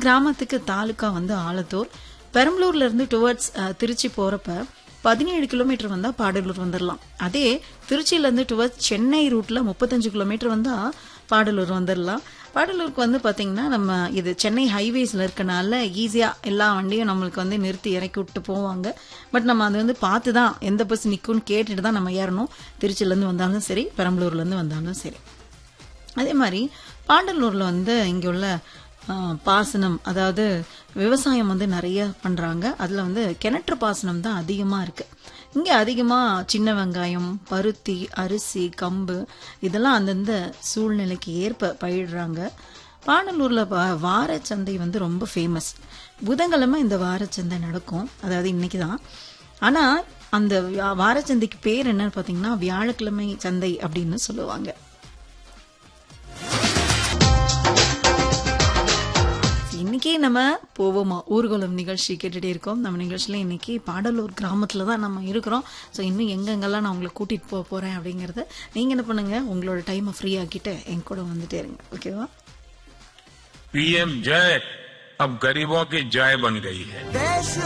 கிராமத்துக்கு தாலுக்கா வந்து ஆலத்தூர் பெரம்பலூர்ல இருந்து டுவர்ட்ஸ் திருச்சி போறப்ப பதினேழு கிலோமீட்டர் வந்தா பாடலூர் வந்துடலாம் அதே திருச்சியில இருந்து டுவர்ட்ஸ் சென்னை ரூட்ல முப்பத்தஞ்சு கிலோமீட்டர் வந்தா பாடலூர் வந்துடலாம் பாடலூருக்கு வந்து பாத்தீங்கன்னா நம்ம இது சென்னை ஹைவேஸ்ல இருக்கனால ஈஸியா எல்லா வண்டியும் நம்மளுக்கு வந்து நிறுத்தி இறக்கி விட்டு போவாங்க பட் நம்ம அது வந்து பார்த்து தான் எந்த பஸ் நிக்கும்னு கேட்டுட்டு தான் நம்ம ஏறணும் திருச்சியில இருந்து வந்தாலும் சரி பெரம்பலூர்ல இருந்து வந்தாலும் சரி அதே மாதிரி பாண்டலூர்ல வந்து இங்க உள்ள ஆ, பாசனம் அதாவது விவசாயம் வந்து நிறைய பண்றாங்க அதுல வந்து கிணற்று பாசனம் தான் அதிகமா இருக்கு இங்க அதிகமா சின்ன வெங்காயம் பருத்தி அரிசி கம்பு இதெல்லாம் அந்தந்த சூழ்நிலைக்கு ஏற்ப பயிடுறாங்க பாண்டலூர்ல வா- வாரச்சந்தை வந்து ரொம்ப ஃபேமஸ் புதன்கிழமை இந்த வாரச்சந்தை நடக்கும் அதாவது இன்னைக்கு தான் ஆனா அந்த வியா- வாரச்சந்தைக்கு பேர் என்னன்னு பாத்தீங்கன்னா வியாழக்கிழமை சந்தை அப்படின்னு சொல்லுவாங்க இன்னைக்கே நம்ம போவோமா ஊர்வலம் நிகழ்ச்சி கேட்டுட்டே இருக்கோம் நம்ம நிகழ்ச்சியில இன்னைக்கு பாடலூர் கிராமத்துல தான் நம்ம இருக்கிறோம் ஸோ இன்னும் எங்கெங்கெல்லாம் நான் உங்களை கூட்டிட்டு போக போறேன் அப்படிங்கறத நீங்க என்ன பண்ணுங்க உங்களோட டைமை ஃப்ரீ ஆக்கிட்டு என் கூட வந்துட்டே இருங்க ஓகேவா पीएम जय अब गरीबों की जय बन गई है देश